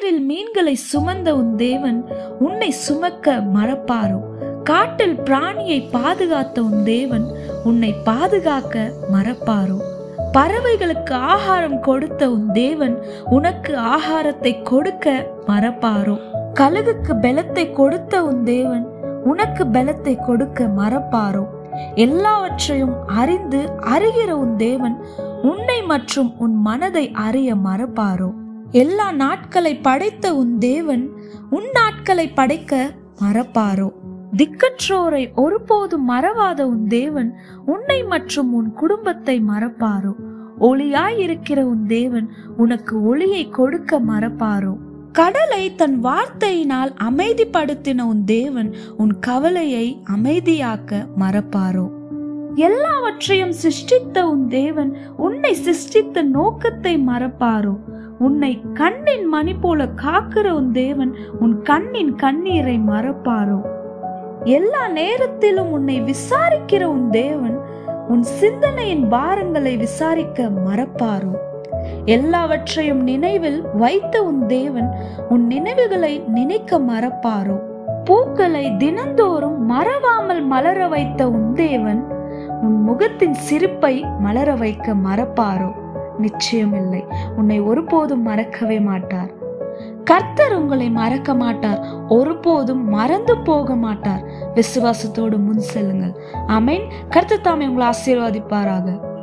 தண்ணீரில் மீன்களை சுமந்த உன் தேவன் உன்னை சுமக்க மறப்பாரோ காட்டில் பிராணியை பாதுகாத்த உன் தேவன் உன்னை பாதுகாக்க மறப்பாரோ பறவைகளுக்கு ஆகாரம் கொடுத்த உன் தேவன் உனக்கு ஆகாரத்தை கொடுக்க மறப்பாரோ கழுகுக்கு பலத்தை கொடுத்த உன் தேவன் உனக்கு பலத்தை கொடுக்க மறப்பாரோ எல்லாவற்றையும் அறிந்து அறிகிற உன் தேவன் உன்னை மற்றும் உன் மனதை அறிய மறப்பாரோ எல்லா நாட்களை படைத்த உன் தேவன் உன் நாட்களை படைக்க மறப்பாரோ திக்கற்றோரை ஒருபோதும் மறவாத உன் தேவன் உன்னை மற்றும் உன் குடும்பத்தை மறப்பாரோ ஒளியாய் இருக்கிற உன் தேவன் உனக்கு ஒளியை கொடுக்க மறப்பாரோ கடலை தன் வார்த்தையினால் அமைதிப்படுத்தின உன் தேவன் உன் கவலையை அமைதியாக்க மறப்பாரோ எல்லாவற்றையும் சிருஷ்டித்த உன் தேவன் உன்னை சிருஷ்டித்த நோக்கத்தை மறப்பாரோ உன்னை கண்ணின் மணி போல காக்கிற உன் தேவன் உன் கண்ணின் கண்ணீரை மறப்பாரோ எல்லா நேரத்திலும் உன்னை விசாரிக்கிற உன் தேவன் உன் சிந்தனையின் பாரங்களை விசாரிக்க மறப்பாரோ எல்லாவற்றையும் நினைவில் வைத்த உன் தேவன் உன் நினைவுகளை நினைக்க மறப்பாரோ பூக்களை தினந்தோறும் மறவாமல் மலர வைத்த உன் தேவன் உன் முகத்தின் சிரிப்பை மலர வைக்க மறப்பாரோ நிச்சயமில்லை உன்னை ஒருபோதும் மறக்கவே மாட்டார் கர்த்தர் உங்களை மறக்க மாட்டார் ஒருபோதும் மறந்து போக மாட்டார் விசுவாசத்தோடு முன் செல்லுங்கள் அமேன் கர்த்தர் தாமே உங்களை ஆசீர்வதிப்பாராக